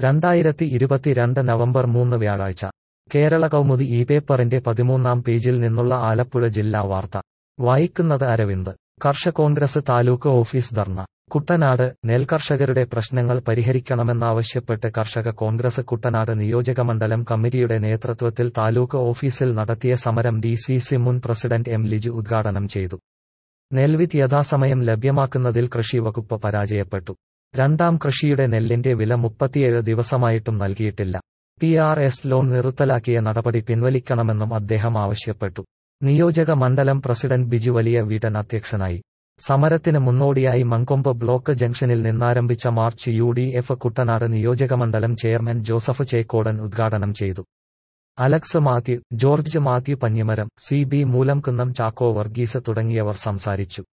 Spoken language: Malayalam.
രണ്ടായിരത്തി ഇരുപത്തിരണ്ട് നവംബർ മൂന്ന് വ്യാഴാഴ്ച കേരള കൗമുദി ഈ പേപ്പറിന്റെ പതിമൂന്നാം പേജിൽ നിന്നുള്ള ആലപ്പുഴ ജില്ലാ വാർത്ത വായിക്കുന്നത് അരവിന്ദ് കർഷക കോൺഗ്രസ് താലൂക്ക് ഓഫീസ് ധർണ കുട്ടനാട് നെൽകർഷകരുടെ പ്രശ്നങ്ങൾ പരിഹരിക്കണമെന്നാവശ്യപ്പെട്ട് കർഷക കോൺഗ്രസ് കുട്ടനാട് നിയോജകമണ്ഡലം കമ്മിറ്റിയുടെ നേതൃത്വത്തിൽ താലൂക്ക് ഓഫീസിൽ നടത്തിയ സമരം ഡി സി സി മുൻ പ്രസിഡന്റ് എം ലിജു ഉദ്ഘാടനം ചെയ്തു നെൽവിത്ത് യഥാസമയം ലഭ്യമാക്കുന്നതിൽ കൃഷി വകുപ്പ് പരാജയപ്പെട്ടു രണ്ടാം കൃഷിയുടെ നെല്ലിന്റെ വില മുപ്പത്തിയേഴ് ദിവസമായിട്ടും നൽകിയിട്ടില്ല പി ആർ എസ് ലോൺ നിർത്തലാക്കിയ നടപടി പിൻവലിക്കണമെന്നും അദ്ദേഹം ആവശ്യപ്പെട്ടു നിയോജക മണ്ഡലം പ്രസിഡന്റ് ബിജു വലിയ വീടൻ അധ്യക്ഷനായി സമരത്തിന് മുന്നോടിയായി മങ്കൊമ്പ് ബ്ലോക്ക് ജംഗ്ഷനിൽ നിന്നാരംഭിച്ച march U D F Kuttanad നിയോജകമണ്ഡലം ചെയർമാൻ ജോസഫ് ചേക്കോടൻ ഉദ്ഘാടനം ചെയ്തു അലക്സ് മാത്യു ജോർജ് മാത്യു പഞ്ഞിമരം സി ബി മൂലംകുന്നം ചാക്കോ വർഗീസ് തുടങ്ങിയവർ സംസാരിച്ചു